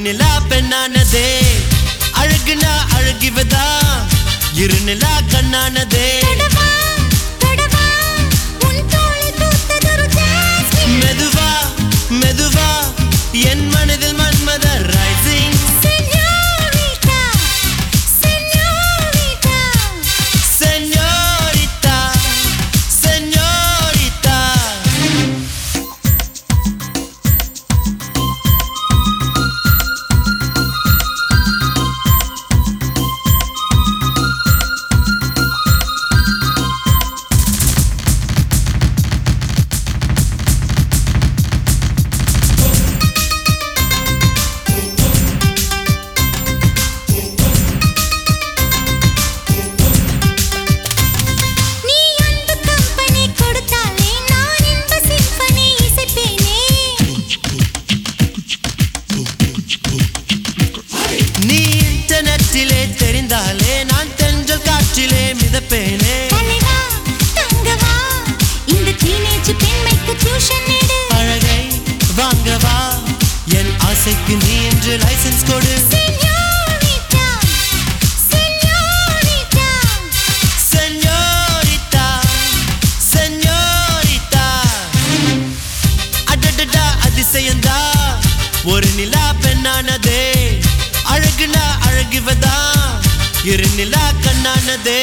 நிலா பெண்ணானதே அழகுனா அழகிவதா இரு நிலா கண்ணானதே தொடவா தொடவா உன் தோளில் பூத்ததொரு ஜாஸ்மின் மெதுவா மெதுவா என் மனதில் மன்மத ரைசிங் சென்யோரிட்டா சென்யோரிட்டா செஞ்சோரிட்டா செஞ்சோரிட்டா நீ அன்பு கம்பெனி கொடுத்தாலே நான் இன்ப சிம்பனி இசைப்பேனே நீ இன்டர்நெட்டிலே தெரிந்தாலே நான் தென்றல் காற்றிலே மிதப்பேனே தலைவா தங்கவா இந்த டீனேஜ் பெண்மைக்கு டியூஷன் எடு அழகை வாங்கவா என் ஆசைக்கு நீ என்று லைசென்ஸ் கொடு சென்யோரிட்டா சென்யோரிட்டா செஞ்சோரிட்டா செஞ்சோரிட்டா அடடடா அதிசயந்தா ஒரு நிலா பெண்ணானதே அழகுனா அழகுவதா இரு நிலா கண்ணானதே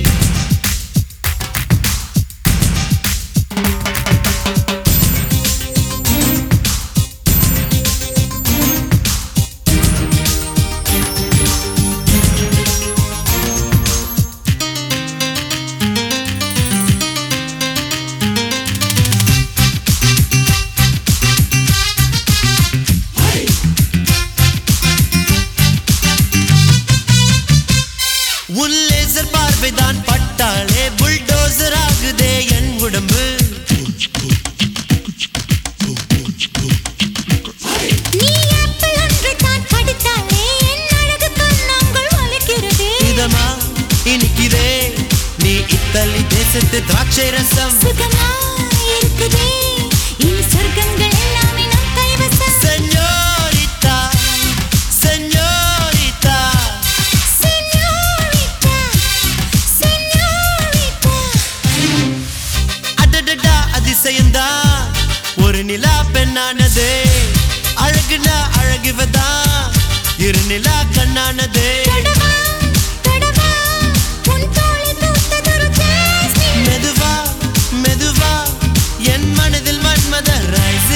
உன் லேசர் பார்வைதான் பட்டாலே புல்டோசர் ஆகுதே என் உடம்பு நீ ஆப்பிள் ஒன்றை தான் படித்தாலே என் அழகு கண்ணாங்கள் வலிக்கிறது இதமா இனிக்குதே நீ இத்தலி தேசத்து திராட்சை ரசம் சுகமா இருக்குதே இனி சொர்க்கங்கள் எல்லாமே நம் கைவசம் செஞ்சோரிட்டா செஞ்சோரிட்டா சென்யோரிட்டா சென்யோரிட்டா அடடடா அதிசயந்தா ஒரு நிலா பெண்ணானதே அழகுனா அழகுவதா இரு நிலா கண்ணானதே தொடவா தொடவா உன் தோளில் பூத்ததொரு ஜாஸ்மின் மெதுவா மெதுவா என் மனதில் மன்மத ரைசிங்